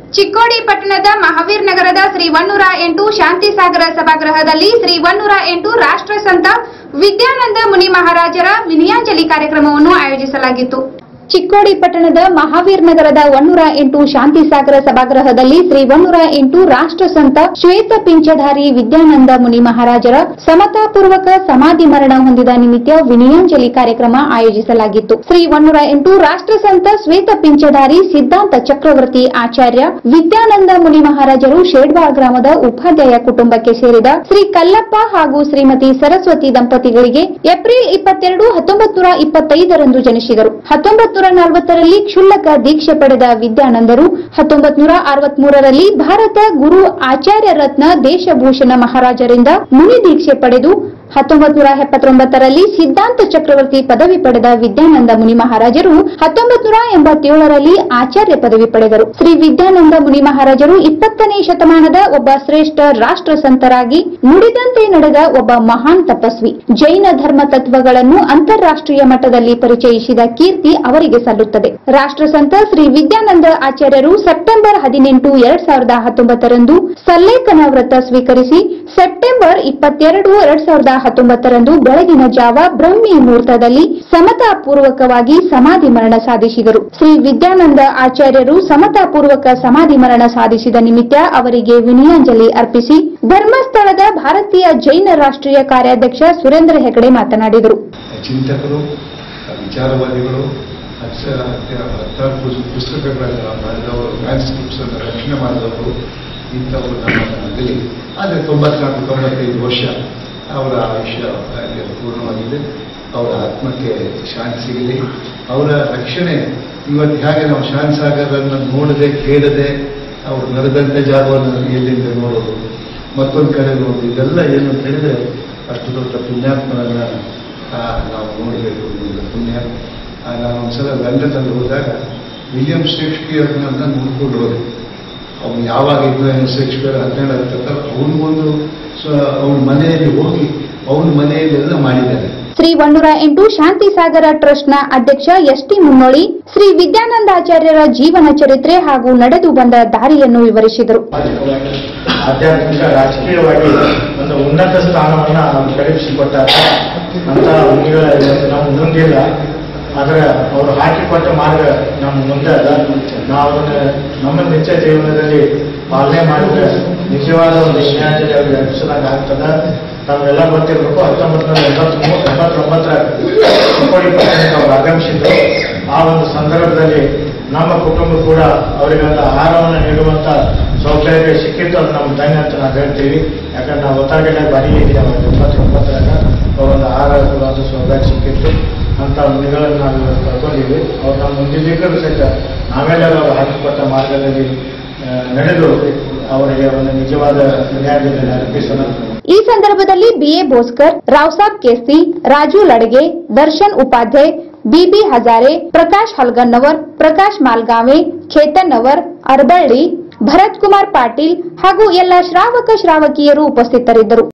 ಚಿಕ್ಕೋಡಿ ಪಟ್ಟಣದ ಮಹಾವೀರ್ ನಗರದ ಶ್ರೀ ಒನ್ನೂರ ಎಂಟು ಶಾಂತಿ ಸಾಗರ ಸಭಾಗೃಹದಲ್ಲಿ ಶ್ರೀ ಒನ್ನೂರ ಎಂಟು ರಾಷ್ಟ್ರ ಸಂತ ವಿದ್ಯಾನಂದ ಮುನಿ ಮಹಾರಾಜರ ವಿನಯಾಂಜಲಿ ಕಾರ್ಯಕ್ರಮವನ್ನು ಆಯೋಜಿಸಲಾಗಿತ್ತು ಚಿಕ್ಕೋಡಿ ಪಟ್ಟಣದ ಮಹಾವೀರ್ ನಗರದ ಒನ್ನೂರ ಎಂಟು ಶಾಂತಿ ಸಾಗರ ಸಭಾಗೃಹದಲ್ಲಿ ಶ್ರೀ ಒನ್ನೂರ ಎಂಟು ರಾಷ್ಟ್ರ ಸಂತ ಶ್ವೇತ ಪಿಂಚಧಾರಿ ವಿದ್ಯಾನಂದ ಮುನಿ ಮಹಾರಾಜರ ಸಮತಾಪೂರ್ವಕ ಸಮಾಧಿ ಮರಣ ಹೊಂದಿದ ನಿಮಿತ್ತ ವಿನಯಾಂಜಲಿ ಕಾರ್ಯಕ್ರಮ ಆಯೋಜಿಸಲಾಗಿತ್ತು ಶ್ರೀ ಒನ್ನೂರ ಎಂಟು ರಾಷ್ಟ್ರ ಸಂತ ಶ್ವೇತ ಪಿಂಚಧಾರಿ ಸಿದ್ಧಾಂತ ಚಕ್ರವರ್ತಿ ಆಚಾರ್ಯ ವಿದ್ಯಾನಂದ ಮುನಿ ಮಹಾರಾಜರು ಶೇಡ್ವಾಳ್ ಗ್ರಾಮದ ಉಪಾಧ್ಯಾಯ ಕುಟುಂಬಕ್ಕೆ ಸೇರಿದ ಶ್ರೀ ಕಲ್ಲಪ್ಪ ಹಾಗೂ ಶ್ರೀಮತಿ ಸರಸ್ವತಿ ದಂಪತಿಗಳಿಗೆ ಏಪ್ರಿಲ್ ಇಪ್ಪತ್ತೆರಡು ಹತ್ತೊಂಬತ್ತು ನೂರ ಇಪ್ಪತ್ತೈದರಂದು ಜನಿಸಿದರು ಹತ್ತೊಂಬತ್ತು ನೂರ ನಲವತ್ತರಲ್ಲಿ ಕ್ಷುಲ್ಲಕ ದೀಕ್ಷೆ ಪಡೆದ ವಿದ್ಯಾನಂದರು ಹತ್ತೊಂಬತ್ತು ನೂರ ಅರವತ್ಮೂರರಲ್ಲಿ ಭಾರತ ಗುರು ಆಚಾರ್ಯ ರತ್ನ ದೇಶಭೂಷಣ ಮಹಾರಾಜರಿಂದ ಮುನಿ ದೀಕ್ಷೆ ಪಡೆದು ಹತ್ತೊಂಬತ್ತು ನೂರ ಎಪ್ಪತ್ತೊಂಬತ್ತರಲ್ಲಿ ಸಿದ್ಧಾಂತ ಚಕ್ರವರ್ತಿ ಪದವಿ ಪಡೆದ ವಿದ್ಯಾನಂದ ಮುನಿ ಮಹಾರಾಜರು ಹತ್ತೊಂಬತ್ತು ನೂರ ಎಂಬತ್ತೇಳರಲ್ಲಿ ಆಚಾರ್ಯ ಪದವಿ ಪಡೆದರು ಶ್ರೀ ವಿದ್ಯಾನಂದ ಮುನಿ ಮಹಾರಾಜರು ಇಪ್ಪತ್ತನೇ ಶತಮಾನದ ಒಬ್ಬ ಶ್ರೇಷ್ಠ ರಾಷ್ಟ್ರ ಸಂತರಾಗಿ ನುಡಿದಂತೆ ನಡೆದ ಒಬ್ಬ ಮಹಾನ್ ತಪಸ್ವಿ ಜೈನ ಧರ್ಮ ತತ್ವಗಳನ್ನು ಅಂತಾರಾಷ್ಟ್ರೀಯ ಮಟ್ಟದಲ್ಲಿ ಪರಿಚಯಿಸಿದ ಕೀರ್ತಿ ಅವರಿಗೆ ಸಲ್ಲುತ್ತದೆ ರಾಷ್ಟ್ರ ಸಂತ ಶ್ರೀ ವಿದ್ಯಾನಂದ ಆಚಾರ್ಯರು ಸೆಪ್ಟೆಂಬರ್ ಹದಿನೆಂಟು ಎರಡ್ ಸಾವಿರದ ಹತ್ತೊಂಬತ್ತರಂದು ಸಲ್ಲೇಖನ ವ್ರತ ಸ್ವೀಕರಿಸಿ ಸೆಪ್ಟೆಂಬರ್ ಇಪ್ಪತ್ತೆರಡು ಎರಡ್ ಸಾವಿರದ ಹತ್ತೊಂಬತ್ತರಂದು ಬೆಳಗಿನ ಜಾವ ಬ್ರಹ್ಮಿ ಮುಹೂರ್ತದಲ್ಲಿ ಸಮತಾಪೂರ್ವಕವಾಗಿ ಸಮಾಧಿ ಮರಣ ಸಾಧಿಸಿದರು ಶ್ರೀ ವಿದ್ಯಾನಂದ ಆಚಾರ್ಯರು ಸಮತಾಪೂರ್ವಕ ಸಮಾಧಿ ಮರಣ ಸಾಧಿಸಿದ ನಿಮಿತ್ತ ಅವರಿಗೆ ವಿನಯಾಂಜಲಿ ಅರ್ಪಿಸಿ ಧರ್ಮಸ್ಥಳದ ಭಾರತೀಯ ಜೈನ ರಾಷ್ಟ್ರೀಯ ಕಾರ್ಯಾಧ್ಯಕ್ಷ ಸುರೇಂದ್ರ ಹೆಗಡೆ ಮಾತನಾಡಿದರು ಚಿಂತಕರು ವಿಚಾರವಾದಿಗಳು ಅಕ್ಷರ ಹತ್ತಾರು ಪುಸ್- ಪುಸ್ತಕಗಳನ್ನು ಬರೆದವರು ಮ್ಯಾನ್ಸ್ಕ್ರಿಪ್ಟ್ಸ್ ಅನ್ನು ರಕ್ಷಣೆ ಮಾಡಿದವರು ಇಂಥವರು ನಮ್ಮ ಮಧ್ಯದಲ್ಲಿ ಆದರೆ ತೊಂಬತ್ನಾಲ್ಕು ತೊಂಬತ್ತೈದು ವರ್ಷ ಅವರ ಆಯುಷ್ಯ ಹಾಗೆ ಪೂರ್ಣವಾಗಿದೆ ಅವರ ಆತ್ಮಕ್ಕೆ ಶಾಂತಿ ಸಿಗಲಿ ಅವರ ರಕ್ಷಣೆ ಇವತ್ತು ಹೇಗೆ ನಾವು ಶಾಂತಿ ಸಾಗರನ್ನು ನೋಡದೆ ಕೇಳದೆ ಅವರು ನಡೆದಂಥ ಜಾಗವನ್ನು ಎಲ್ಲಿಂದ ನೋಡೋದು ಮತ್ತೊಂದು ಕಡೆ ನೋಡೋದು ಇದೆಲ್ಲ ಏನು ಅಂತ ಹೇಳಿದ್ರೆ ಅಷ್ಟು ದೊಡ್ಡ ಪುಣ್ಯಾತ್ಮರನ್ನ ಆ, ನಾವು ನೋಡಬೇಕು ಅನ್ನೋದು ಪುಣ್ಯ ಆ, ನಾನು ಒಂದ್ಸಲ ಲಂಡನ್ನಲ್ಲಿ ಹೋದಾಗ ವಿಲಿಯಂ ಶೇಕ್ಸ್ಪಿಯರ್ನ ನೋಡ್ಕೊಂಡು ಹೋದೆ ಅವನು ಯಾವಾಗ ಇದ್ದ ಶೇಕ್ಸ್ಪಿಯರ್ ಹನ್ನೆರಡು ಹತ್ತತ್ರ ಅವನಿಗೊಂದು ಅವನ ಮನೆಯಲ್ಲಿ ಹೋಗಿ ಅವನ ಮನೆಯಲ್ಲೆಲ್ಲ ಮಾಡಿದ್ದಾರೆ ಶ್ರೀ ಒನ್ನೂರ ಎಂಟು ಶಾಂತಿ ಸಾಗರ ಟ್ರಸ್ಟ್ನ ಅಧ್ಯಕ್ಷ ಎಸ್ ಟಿ ಮುನ್ನೋಳಿ ಶ್ರೀ ವಿದ್ಯಾನಂದಾಚಾರ್ಯರ ಜೀವನ ಚರಿತ್ರೆ ಹಾಗೂ ನಡೆದು ಬಂದ ದಾರಿಯನ್ನು ವಿವರಿಸಿದರು ಸಾಮಾಜಿಕವಾಗಿ ಆಧ್ಯಾತ್ಮಿಕ ರಾಜಕೀಯವಾಗಿ ಒಂದು ಉನ್ನತ ಸ್ಥಾನವನ್ನ ನಾವು ಕಲ್ಪಿಸಿಕೊಟ್ಟಾಗ ಅಂತಹ ಮುನಿಗಳ ಇವತ್ತು ನಮ್ಮ ಮುಂದಿಲ್ಲ ಆದರೆ ಅವರು ಹಾಕಿಕೊಟ್ಟ ಮಾರ್ಗ ನಮ್ಮ ಮುಂದೆ ಅದ ನಾವು ಅದನ್ನ ನಮ್ಮ ನಿತ್ಯ ಜೀವನದಲ್ಲಿ ಪಾಲನೆ ಮಾಡಿದ್ರೆ ನಿಜವಾದ ಒಂದು ವಿಜ್ಞಾನದಲ್ಲಿ ಅವ್ರಿಗೆ ಅನಿಸಿದಾಗ ಆಗ್ತದ ತಾವೆಲ್ಲ ಗೊತ್ತಿರಬೇಕು ಹತ್ತೊಂಬತ್ತು ನೂರ ಎಂಬತ್ಮೂರು ಎಂಬತ್ತೊಂಬತ್ತರ ಚಿಕ್ಕೋಡಿ ಪಟ್ಟಣಕ್ಕೆ ಅವರು ಆಗಮಿಸಿದ್ರು ಆ ಒಂದು ಸಂದರ್ಭದಲ್ಲಿ ನಮ್ಮ ಕುಟುಂಬ ಕೂಡ ಅವರಿಗೆ ಒಂದು ಆಹಾರವನ್ನು ನೀಡುವಂತ ಸೌಕರ್ಯ ಸಿಕ್ಕಿತ್ತು ಅದು ನಮ್ಮ ಧನ್ಯ ಅಂತ ನಾವು ಹೇಳ್ತೀವಿ ಯಾಕಂದ್ರೆ ನಾವು ಒತ್ತಾಗೆಲ್ಲ ಬರೀ ಇದೆ ಅವಾಗ ಎಂಬತ್ತೊಂಬತ್ತರಾಗ ಒಂದು ಆಹಾರ ಕೊಡುವಂಥ ಸೌಲಭ್ಯ ಸಿಕ್ಕಿತ್ತು ಅಂತ ಮುನಿಗಳನ್ನು ನಾವು ಇವತ್ತು ಕಳ್ಕೊಂಡಿದ್ವಿ ಅವ್ರು ನಮ್ಮ ಮುಂದಿದ್ದಕ್ಕೂ ಸಹಿತ ನಾವೆಲ್ಲರೂ ಅವರು ಹಾಕಿಕೊಟ್ಟ ಮಾರ್ಗದಲ್ಲಿ ಆ, ನಡೆದು ಅವರಿಗೆ ಒಂದು ನಿಜವಾದ ನ್ಯಾಯದಲ್ಲಿ ಅರ್ಪಿಸೋಣ ಈ ಸಂದರ್ಭದಲ್ಲಿ B A Boskar Raosaheb K C Raju Ladage Darshan Upadhyay B B Hazare Prakash Halgannavar Prakash Malgave Khetannavar Arballi Bharat Kumar Patil ಹಾಗೂ ಎಲ್ಲ ಶ್ರಾವಕ ಶ್ರಾವಕಿಯರು ಉಪಸ್ಥಿತರಿದ್ದರು